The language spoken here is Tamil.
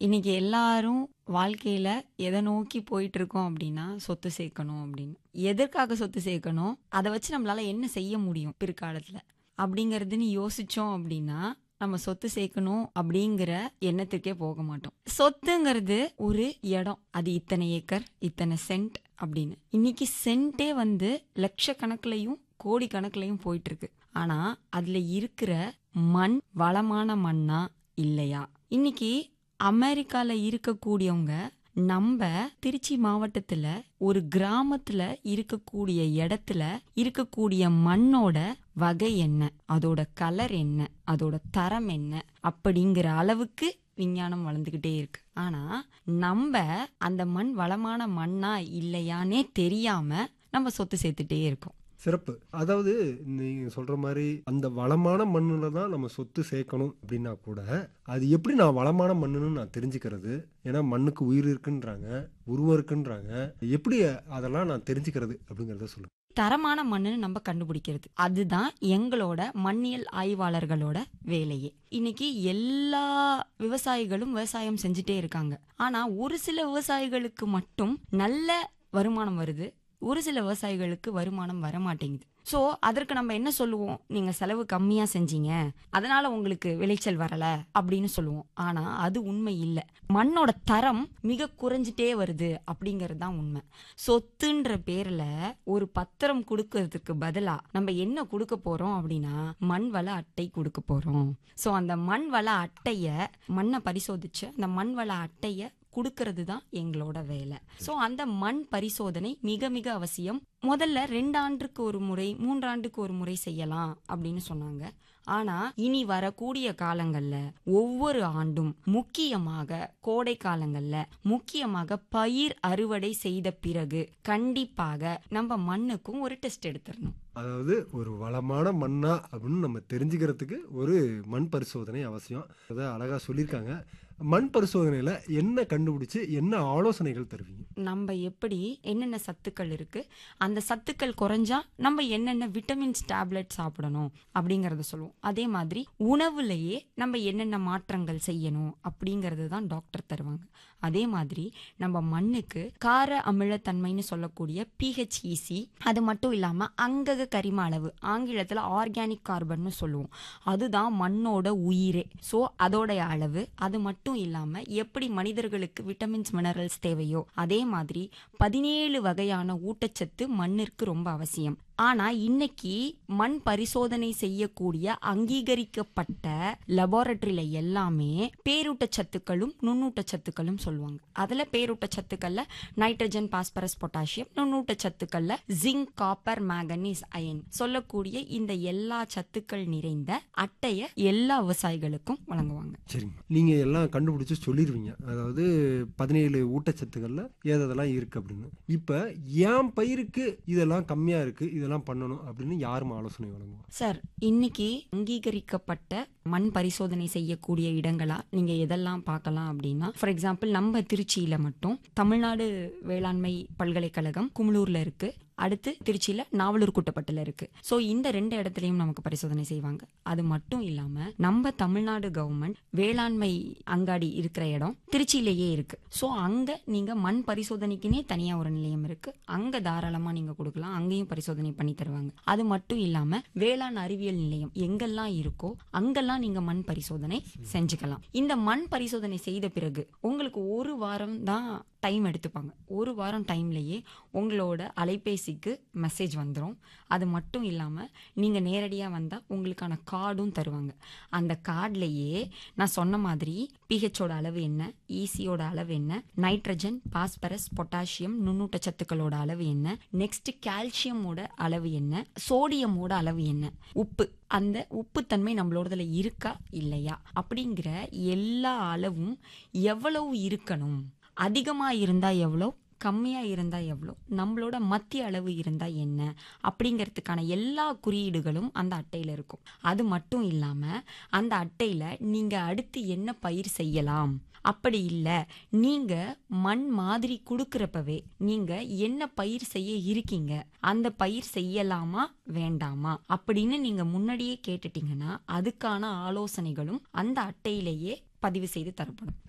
இன்னைக்கு எல்லாரும் வாழ்க்கையில எதை நோக்கி போயிட்டு இருக்கோம் அப்படின்னா சொத்து சேர்க்கணும் அப்படின்னு எதற்காக சொத்து சேர்க்கணும் அதை வச்சு நம்மளால என்ன செய்ய முடியும் பிற்காலத்துல அப்படிங்கறதுன்னு யோசிச்சோம் அப்படின்னா நம்ம சொத்து சேர்க்கணும் அப்படிங்கிற எண்ணத்துக்கே போக மாட்டோம் சொத்துங்கிறது ஒரு இடம் அது இத்தனை ஏக்கர் இத்தனை சென்ட் அப்படின்னு இன்னைக்கு சென்ட்டே வந்து லட்சக்கணக்குலையும் கோடி கணக்குலையும் போயிட்டு இருக்கு ஆனா அதுல இருக்கிற மண் வளமான மண்ணா இல்லையா இன்னைக்கு அமெரிக்கால இருக்கக்கூடியவங்க நம்ம திருச்சி மாவட்டத்துல ஒரு கிராமத்துல இருக்கக்கூடிய இடத்துல இருக்கக்கூடிய மண்ணோட வகை என்ன அதோட கலர் என்ன அதோட தரம் என்ன அப்படிங்கிற அளவுக்கு விஞ்ஞானம் வளர்ந்துகிட்டே இருக்கு ஆனா நம்ம அந்த மண் வளமான மண்ணா இல்லையானே தெரியாம நம்ம சொத்து சேர்த்துட்டே இருக்கோம் சிறப்பு அதாவது நீங்க சொல்ற மாதிரி அந்த வளமான மண்ணுல தான் நம்ம சொத்து சேர்க்கணும் அப்படின்னா கூட அது எப்படி நான் வளமான மண்ணுன்னு நான் தெரிஞ்சுக்கிறது ஏன்னா மண்ணுக்கு உயிர் இருக்குன்றாங்க உருவம் இருக்குன்றாங்க எப்படி அதெல்லாம் நான் தெரிஞ்சுக்கிறது அப்படிங்கறத சொல்லுங்க தரமான மண்ணுன்னு நம்ம கண்டுபிடிக்கிறது அதுதான் எங்களோட மண்ணியல் ஆய்வாளர்களோட வேலையே இன்னைக்கு எல்லா விவசாயிகளும் விவசாயம் செஞ்சுட்டே இருக்காங்க ஆனா ஒரு சில விவசாயிகளுக்கு மட்டும் நல்ல வருமானம் வருது ஒரு சில விவசாயிகளுக்கு வருமானம் வர மாட்டேங்குது ஸோ அதற்கு நம்ம என்ன சொல்லுவோம் நீங்க செலவு கம்மியா செஞ்சீங்க அதனால உங்களுக்கு விளைச்சல் வரல அப்படின்னு சொல்லுவோம் ஆனா அது உண்மை இல்லை மண்ணோட தரம் மிக குறைஞ்சிட்டே வருது அப்படிங்கிறது தான் உண்மை சொத்துன்ற பேர்ல ஒரு பத்திரம் கொடுக்கறதுக்கு பதிலா நம்ம என்ன கொடுக்க போறோம் அப்படின்னா மண் வள அட்டை கொடுக்க போறோம் ஸோ அந்த மண் வள அட்டைய மண்ணை பரிசோதிச்சு அந்த மண் வள அட்டைய கொடுக்கறது தான் எங்களோட வேலை ஸோ அந்த மண் பரிசோதனை மிக மிக அவசியம் முதல்ல ரெண்டு ஆண்டுக்கு ஒரு முறை மூன்றாண்டுக்கு ஒரு முறை செய்யலாம் அப்படின்னு சொன்னாங்க ஆனா இனி வரக்கூடிய காலங்கள்ல ஒவ்வொரு ஆண்டும் முக்கியமாக கோடை காலங்கள்ல முக்கியமாக பயிர் அறுவடை செய்த பிறகு கண்டிப்பாக நம்ம மண்ணுக்கும் ஒரு டெஸ்ட் எடுத்துடணும் அதாவது ஒரு வளமான மண்ணா அப்படின்னு நம்ம தெரிஞ்சுக்கிறதுக்கு ஒரு மண் பரிசோதனை அவசியம் அதை அழகா சொல்லியிருக்காங்க மண் பரிசோதனையில என்ன கண்டுபிடிச்சு என்ன ஆலோசனைகள் தருவீங்க நம்ம எப்படி என்னென்ன சத்துக்கள் இருக்கு அந்த சத்துக்கள் குறைஞ்சா நம்ம என்னென்ன விட்டமின்ஸ் டேப்லெட் சாப்பிடணும் அப்படிங்கறத சொல்லுவோம் அதே மாதிரி உணவுலயே நம்ம என்னென்ன மாற்றங்கள் செய்யணும் அப்படிங்கறது தான் டாக்டர் தருவாங்க அதே மாதிரி நம்ம மண்ணுக்கு கார அமிலத்தன்மைன்னு சொல்லக்கூடிய பிஹெச்இசி அது மட்டும் இல்லாம அங்கக கரிம அளவு ஆங்கிலத்துல ஆர்கானிக் கார்பன்னு சொல்லுவோம் அதுதான் மண்ணோட உயிரே ஸோ அதோடைய அளவு அது மட்டும் இல்லாம எப்படி மனிதர்களுக்கு விட்டமின்ஸ் மினரல்ஸ் தேவையோ அதே மாதிரி பதினேழு வகையான ஊட்டச்சத்து மண்ணிற்கு ரொம்ப அவசியம் ஆனா இன்னைக்கு மண் பரிசோதனை செய்யக்கூடிய அங்கீகரிக்கப்பட்ட லெபார்டரியில எல்லாமே பேரூட்டச்சத்துக்களும் நுண்ணூட்டச்சத்துக்களும் சொல்லுவாங்க அதுல பேரூட்டச்சத்துக்கள்ல நைட்ரஜன் பாஸ்பரஸ் பொட்டாசியம் நுண்ணூட்டச்சத்துக்கள்ல ஜிங்க் காப்பர் மேங்கனீஸ் அயன் சொல்லக்கூடிய இந்த எல்லா சத்துக்கள் நிறைந்த அட்டைய எல்லா விவசாயிகளுக்கும் வழங்குவாங்க சரிங்க நீங்க எல்லாம் கண்டுபிடிச்சு சொல்லிடுவீங்க அதாவது பதினேழு ஊட்டச்சத்துக்கள்ல ஏதெல்லாம் இருக்கு அப்படின்னு இப்ப என் பயிருக்கு இதெல்லாம் கம்மியா இருக்கு இதெல்லாம் பண்ணணும் அப்படின்னு யாரும் ஆலோசனை வழங்குவோம் சார் இன்னைக்கு அங்கீகரிக்கப்பட்ட மண் பரிசோதனை செய்யக்கூடிய இடங்களா நீங்க எதெல்லாம் பார்க்கலாம் அப்படின்னா ஃபார் எக்ஸாம்பிள் நம்ம திருச்சியில மட்டும் தமிழ்நாடு வேளாண்மை பல்கலைக்கழகம் குமுளூர்ல இருக்கு அடுத்து திருச்சியில நாவலூர் குட்டப்பட்டுல இருக்கு ஸோ இந்த ரெண்டு இடத்துலயும் நமக்கு பரிசோதனை செய்வாங்க அது மட்டும் இல்லாம நம்ம தமிழ்நாடு கவர்மெண்ட் வேளாண்மை அங்காடி இருக்கிற இடம் திருச்சியிலேயே இருக்கு ஸோ அங்க நீங்க மண் பரிசோதனைக்குனே தனியா ஒரு நிலையம் இருக்கு அங்க தாராளமா நீங்க கொடுக்கலாம் அங்கேயும் பரிசோதனை பண்ணி தருவாங்க அது மட்டும் இல்லாம வேளாண் அறிவியல் நிலையம் எங்கெல்லாம் இருக்கோ அங்கெல்லாம் நீங்க மண் பரிசோதனை செஞ்சுக்கலாம் இந்த மண் பரிசோதனை செய்த பிறகு உங்களுக்கு ஒரு வாரம் தான் டைம் எடுத்துப்பாங்க ஒரு வாரம் டைம்லயே உங்களோட அலைபேசிக்கு மெசேஜ் வந்துடும் அது மட்டும் இல்லாமல் நீங்கள் நேரடியாக வந்தால் உங்களுக்கான கார்டும் தருவாங்க அந்த கார்ட்லேயே நான் சொன்ன மாதிரி பிஹெச்சோட அளவு என்ன ஈசியோட அளவு என்ன நைட்ரஜன் பாஸ்பரஸ் பொட்டாசியம் நுண்ணூட்டச்சத்துக்களோட அளவு என்ன நெக்ஸ்ட் கால்சியமோட அளவு என்ன சோடியமோட அளவு என்ன உப்பு அந்த உப்புத்தன்மை நம்மளோடதுல இருக்கா இல்லையா அப்படிங்கிற எல்லா அளவும் எவ்வளவு இருக்கணும் அதிகமா இருந்தா எவ்வளோ கம்மியா இருந்தா எவ்வளோ நம்மளோட மத்திய அளவு இருந்தா என்ன அப்படிங்கிறதுக்கான எல்லா குறியீடுகளும் அந்த அட்டையில இருக்கும் அது மட்டும் இல்லாம அந்த அட்டையில நீங்க அடுத்து என்ன பயிர் செய்யலாம் அப்படி இல்ல நீங்க மண் மாதிரி கொடுக்கறப்பவே நீங்க என்ன பயிர் செய்ய இருக்கீங்க அந்த பயிர் செய்யலாமா வேண்டாமா அப்படின்னு நீங்க முன்னாடியே கேட்டுட்டீங்கன்னா அதுக்கான ஆலோசனைகளும் அந்த அட்டையிலேயே பதிவு செய்து தரப்படும்